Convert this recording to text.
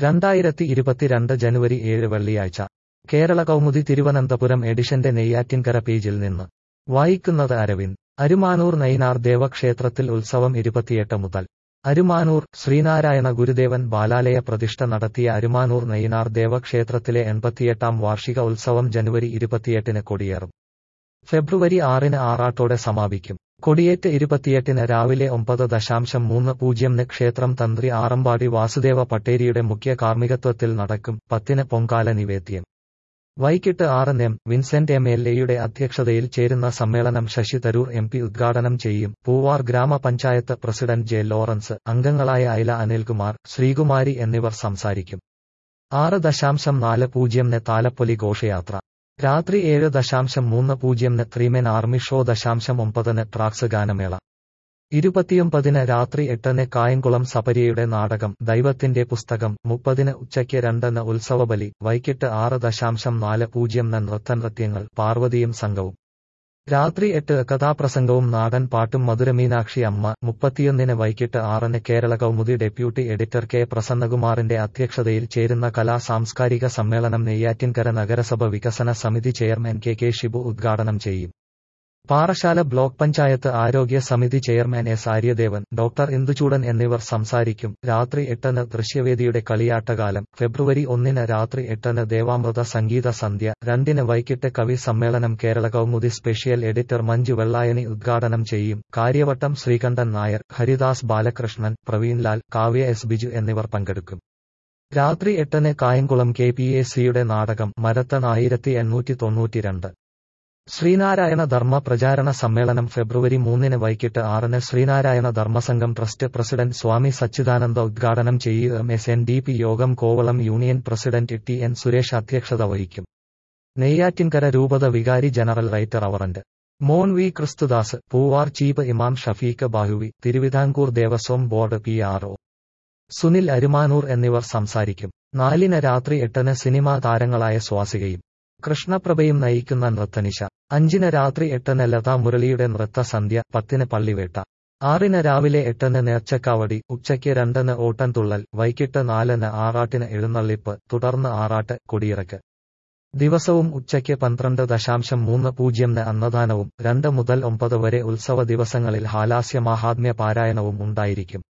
രണ്ടായിരത്തി ഇരുപത്തിരണ്ട് ജനുവരി ഏഴ് വെള്ളിയാഴ്ച കേരള കൗമുദി തിരുവനന്തപുരം എഡിഷന്റെ നെയ്യാറ്റിൻകര പേജിൽ നിന്ന് വായിക്കുന്നത് അരവിന്ദ് അരുമാനൂർ നയിനാർ ദേവക്ഷേത്രത്തിൽ ഉത്സവം ഇരുപത്തിയെട്ട് മുതൽ അരുമാനൂർ ശ്രീനാരായണ ഗുരുദേവൻ ബാലാലയ പ്രതിഷ്ഠ നടത്തിയ അരുമാനൂർ നയിനാർ ദേവക്ഷേത്രത്തിലെ എൺപത്തിയെട്ടാം വാർഷിക ഉത്സവം ജനുവരി ഇരുപത്തിയെട്ടിന് കൊടിയേറും ഫെബ്രുവരി ആറിന് ആറാട്ടോടെ സമാപിക്കും കൊടിയേറ്റ് ഇരുപത്തിയെട്ടിന് രാവിലെ ഒമ്പത് ദശാംശം മൂന്ന് പൂജ്യംന് ക്ഷേത്രം തന്ത്രി ആറമ്പാടി വാസുദേവ പട്ടേരിയുടെ മുഖ്യ കാർമ്മികത്വത്തിൽ നടക്കും പത്തിന് പൊങ്കാല നിവേദ്യം വൈകിട്ട് ആറിന് എം വിൻസെന്റ് എം എൽ എയുടെ അധ്യക്ഷതയിൽ ചേരുന്ന സമ്മേളനം ശശി തരൂർ എം പി ഉദ്ഘാടനം ചെയ്യും പൂവാർ ഗ്രാമപഞ്ചായത്ത് പ്രസിഡന്റ് ജെ ലോറൻസ് അംഗങ്ങളായ ഐല അനിൽകുമാർ ശ്രീകുമാരി എന്നിവർ സംസാരിക്കും ആറ് ദശാംശം നാല് പൂജ്യംന് താലപ്പൊലി ഘോഷയാത്ര രാത്രി ഏഴ് ദശാംശം മൂന്ന് പൂജ്യംന് ത്രീമെൻ ആർമി ഷോ ദശാംശം ഒമ്പതിന് ട്രാക്സ് ഗാനമേള ഇരുപത്തിയൊമ്പതിന് രാത്രി എട്ടിന് കായംകുളം സപര്യയുടെ നാടകം ദൈവത്തിന്റെ പുസ്തകം മുപ്പതിന് ഉച്ചയ്ക്ക് രണ്ടിന് ഉത്സവബലി വൈകിട്ട് ആറ് ദശാംശം നാല് പൂജ്യംന് നൃത്തനൃത്യങ്ങൾ പാർവതിയും സംഘവും രാത്രി എട്ട് കഥാപ്രസംഗവും നാടൻ പാട്ടും മധുരമീനാക്ഷി അമ്മ മുപ്പത്തിയൊന്നിന് വൈകിട്ട് ആറിന് Kerala Kaumudi deputy editor K പ്രസന്നകുമാറിന്റെ അധ്യക്ഷതയിൽ ചേരുന്ന കലാ സാംസ്കാരിക സമ്മേളനം നെയ്യാറ്റിൻകര നഗരസഭ വികസന സമിതി ചെയർമാൻ കെ കെ ഷിബു ഉദ്ഘാടനം ചെയ്യും പാറശാല ബ്ലോക്ക് പഞ്ചായത്ത് ആരോഗ്യ സമിതി chairman S Aryadevan doctor Induchoodan എന്നിവർ സംസാരിക്കും രാത്രി എട്ടിന് ദൃശ്യവേദിയുടെ കളിയാട്ടകാലം ഫെബ്രുവരി ഒന്നിന് രാത്രി എട്ടിന് ദേവാമൃത സംഗീത സന്ധ്യ രണ്ടിന് വൈകിട്ട് കവി സമ്മേളനം കേരള കൗമുദി സ്പെഷ്യൽ എഡിറ്റർ മഞ്ജു വെള്ളായണി ഉദ്ഘാടനം ചെയ്യും കാര്യവട്ടം ശ്രീകണ്ഠൻ നായർ ഹരിദാസ് ബാലകൃഷ്ണൻ പ്രവീൺലാൽ കാവ്യ എസ് ബിജു എന്നിവർ പങ്കെടുക്കും രാത്രി എട്ടിന് കായംകുളം കെ പി എ സിയുടെ നാടകം മരത്തൺ ആയിരത്തി എണ്ണൂറ്റി തൊണ്ണൂറ്റിരണ്ട് ശ്രീനാരായണ ധർമ്മ പ്രചാരണ സമ്മേളനം ഫെബ്രുവരി മൂന്നിന് വൈകിട്ട് ആറിന് ശ്രീനാരായണ ധർമ്മസംഘം ട്രസ്റ്റ് പ്രസിഡന്റ് സ്വാമി സച്ചിദാനന്ദ ഉദ്ഘാടനം ചെയ്യുകയും S N D P Yogam Kovalam union president T N Suresh അധ്യക്ഷത വഹിക്കും നെയ്യാറ്റിൻകര രൂപത വികാരി ജനറൽ റൈറ്റർ അവറന്റ് മോൻ വി ക്രിസ്തുദാസ് പൂവാർ ചീഫ് ഇമാം ഷഫീഖ് ബാഹുവി Thiruvithamkoor Devaswom board P R O Sunil Arumanoor എന്നിവർ സംസാരിക്കും നാലിന് രാത്രി എട്ടിന് സിനിമാ താരങ്ങളായ സ്വാസികയും കൃഷ്ണപ്രഭയും നയിക്കുന്ന നൃത്തനിശ അഞ്ചിന് രാത്രി എട്ടിന് ലതാ മുരളിയുടെ നൃത്തസന്ധ്യ പത്തിന് പള്ളിവേട്ട ആറിന് രാവിലെ എട്ടിന് നേർച്ചക്കാവടി ഉച്ചയ്ക്ക് രണ്ടിന് ഓട്ടൻതുള്ളൽ വൈകിട്ട് നാലിന് ആറാട്ടിന് എഴുന്നള്ളിപ്പ് തുടർന്ന് ആറാട്ട് കൊടിയിറക്ക് ദിവസവും ഉച്ചയ്ക്ക് പന്ത്രണ്ട് ദശാംശം മൂന്ന് പൂജ്യംന് അന്നദാനവും രണ്ട് മുതൽ ഒമ്പത് വരെ ഉത്സവ ദിവസങ്ങളിൽ ഹാലാസ്യ മാഹാത്മ്യ പാരായണവും ഉണ്ടായിരിക്കും